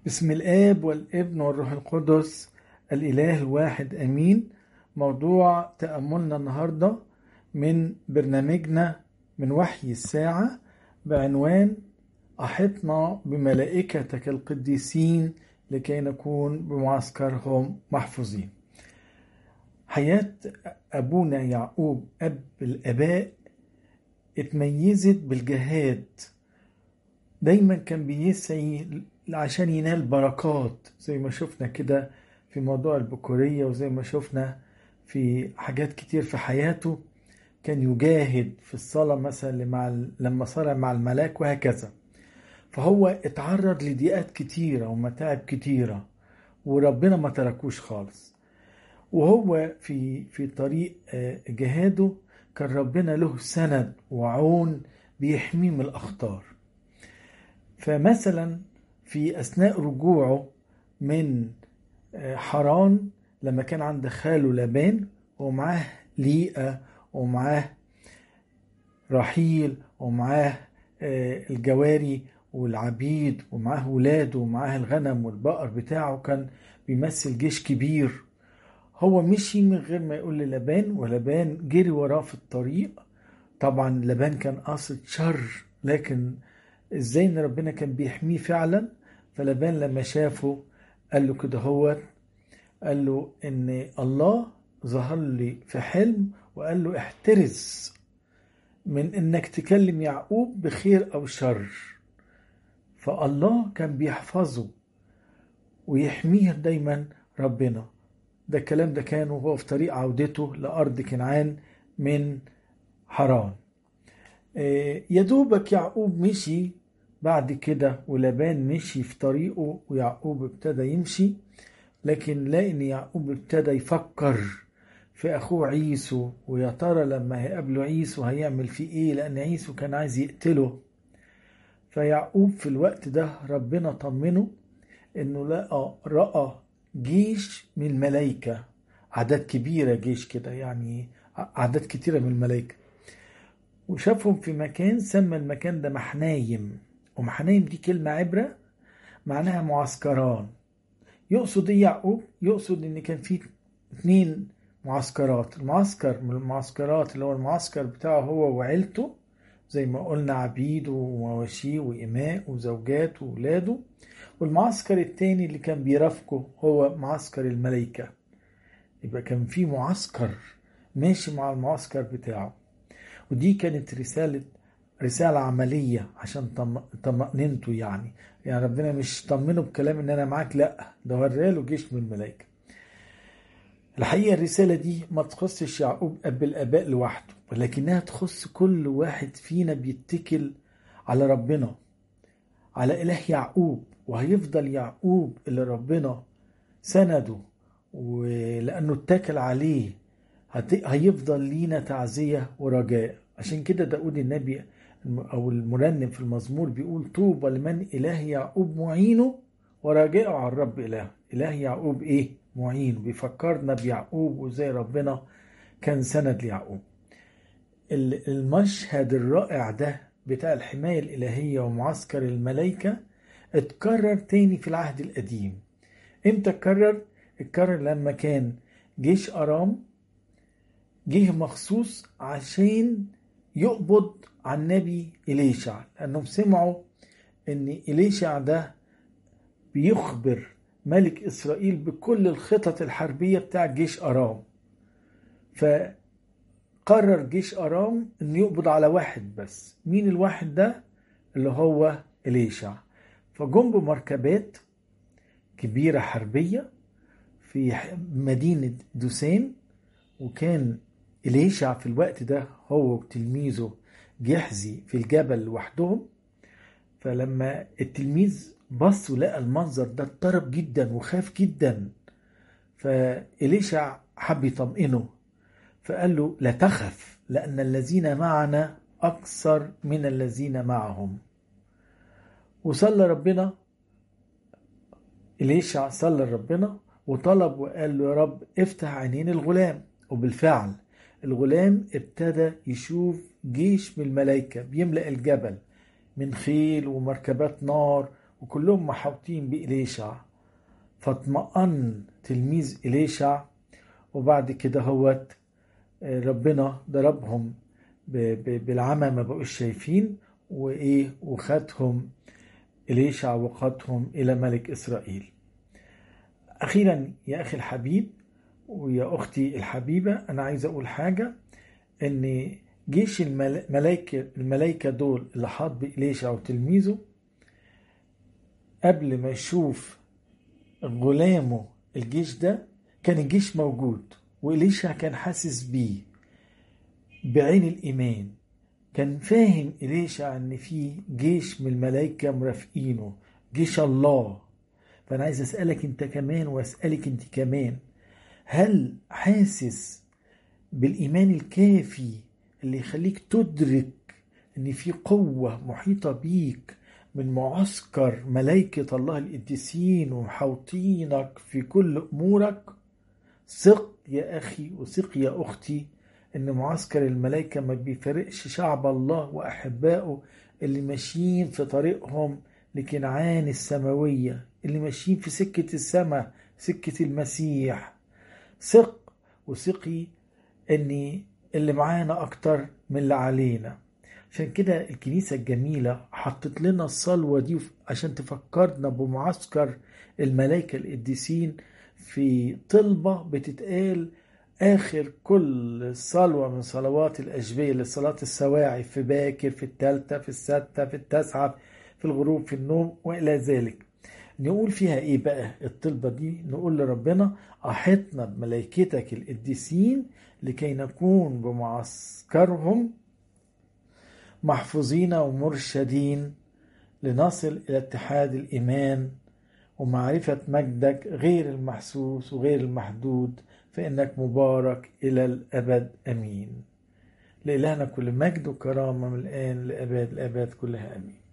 بسم الآب والابن والروح القدس الإله الواحد أمين موضوع تأملنا النهاردة من برنامجنا من وحي الساعة بعنوان أحطنا بملائكتك القديسين لكي نكون بمعسكرهم محفوظين حياة أبونا يعقوب أب الآباء اتميزت بالجهاد دايما كان بيسعي عشان ينال بركات زي ما شفنا كده في موضوع البكورية وزي ما شفنا في حاجات كتير في حياته كان يجاهد في الصلاة مثلا مع لما صار مع الملاك وهكذا فهو اتعرض لضيقات كتيرة ومتاعب كتيرة وربنا ما تركوش خالص وهو في في طريق جهاده كان ربنا له سند وعون بيحميه من الأخطار فمثلا في أثناء رجوعه من حران لما كان عند خاله لابان ومعاه ليئة ومعاه رحيل ومعاه الجواري والعبيد ومعاه ولاده ومعاه الغنم والبقر بتاعه كان بيمثل جيش كبير هو مشي من غير ما يقول للبان ولبان جري وراه في الطريق طبعا لبان كان قاصد شر لكن ازاي ان ربنا كان بيحميه فعلا فلبان لما شافه قال له كده هو قال له ان الله ظهر لي في حلم وقال له احترز من انك تكلم يعقوب بخير او شر فالله كان بيحفظه ويحميه دايما ربنا ده الكلام ده كان وهو في طريق عودته لأرض كنعان من حران يا دوبك يعقوب مشي بعد كده ولبان مشي في طريقه ويعقوب ابتدى يمشي لكن لاقي ان يعقوب ابتدى يفكر في اخوه عيسو ويا ترى لما هيقابله عيسو هيعمل فيه ايه لان عيسو كان عايز يقتله فيعقوب في الوقت ده ربنا طمنه انه لقى رأى جيش من الملائكة أعداد كبيرة جيش كده يعني أعداد كتيرة من الملائكة وشافهم في مكان سمى المكان ده محنايم ومحنايم دي كلمة عبرة معناها معسكران يقصد ايه يعقوب يقصد ان كان في اتنين معسكرات المعسكر من المعسكرات اللي هو المعسكر بتاعه هو وعيلته زي ما قلنا عبيد ومواشيه وإماء وزوجات وولاده والمعسكر التاني اللي كان بيرافقه هو معسكر الملائكة يبقى كان في معسكر ماشي مع المعسكر بتاعه ودي كانت رسالة رسالة عملية عشان طمأننته يعني يعني ربنا مش طمنه بكلام ان انا معاك لا ده وراله جيش من الملائكة الحقيقة الرسالة دي ما تخصش يعقوب أب الآباء لوحده ولكنها تخص كل واحد فينا بيتكل على ربنا على إله يعقوب وهيفضل يعقوب اللي ربنا سنده ولأنه اتكل عليه هيفضل لينا تعزية ورجاء عشان كده داود النبي أو المرنم في المزمور بيقول طوبى لمن إله يعقوب معينه ورجاءه على الرب إله إله يعقوب إيه معين بيفكرنا بيعقوب وزي ربنا كان سند ليعقوب المشهد الرائع ده بتاع الحماية الإلهية ومعسكر الملائكة اتكرر تاني في العهد القديم امتى اتكرر؟ اتكرر لما كان جيش أرام جه مخصوص عشان يقبض على النبي إليشع لأنهم سمعوا إن إليشع ده بيخبر ملك إسرائيل بكل الخطط الحربية بتاع جيش أرام فقرر جيش أرام إن يقبض على واحد بس مين الواحد ده اللي هو إليشع فجم بمركبات كبيرة حربية في مدينة دوسين وكان إليشع في الوقت ده هو وتلميذه جحزي في الجبل لوحدهم فلما التلميذ بص ولقى المنظر ده اضطرب جدا وخاف جدا فإليشع حب يطمئنه فقال له لا تخف لأن الذين معنا أكثر من الذين معهم وصلى ربنا إليشع صلى ربنا وطلب وقال له يا رب افتح عينين الغلام وبالفعل الغلام ابتدى يشوف جيش من الملائكة بيملأ الجبل من خيل ومركبات نار وكلهم محاوطين بإليشع فاطمأن تلميذ إليشع وبعد كده هوت ربنا ضربهم بالعمى ما بقوش شايفين وايه وخدهم إليشع وقادهم إلى ملك إسرائيل أخيرا يا أخي الحبيب ويا أختي الحبيبة أنا عايز أقول حاجة إن جيش الملائكة الملائكة دول اللي حاط بإليشع وتلميذه قبل ما يشوف غلامه الجيش ده كان الجيش موجود وإليشع كان حاسس بيه بعين الإيمان كان فاهم إليشع إن في جيش من الملائكة مرافقينه جيش الله فأنا عايز أسألك أنت كمان وأسألك أنت كمان هل حاسس بالإيمان الكافي اللي يخليك تدرك إن في قوة محيطة بيك من معسكر ملائكة الله القديسين ومحوطينك في كل أمورك ثق يا أخي وثق يا أختي إن معسكر الملائكة ما بيفرقش شعب الله وأحبائه اللي ماشيين في طريقهم لكنعان السماوية اللي ماشيين في سكة السماء سكة المسيح ثق وثقي إن اللي معانا أكتر من اللي علينا عشان كده الكنيسة الجميلة حطت لنا الصلوة دي عشان تفكرنا بمعسكر الملائكة القديسين في طلبة بتتقال آخر كل صلوة من صلوات الأشبية لصلاة السواعي في باكر في التالتة في الستة في التاسعة في الغروب في النوم وإلى ذلك نقول فيها إيه بقى الطلبة دي نقول لربنا أحطنا بملائكتك القديسين لكي نكون بمعسكرهم محفوظين ومرشدين لنصل إلى اتحاد الإيمان ومعرفة مجدك غير المحسوس وغير المحدود فإنك مبارك إلى الأبد أمين لإلهنا كل مجد وكرامة من الآن لأباد الآباد كلها أمين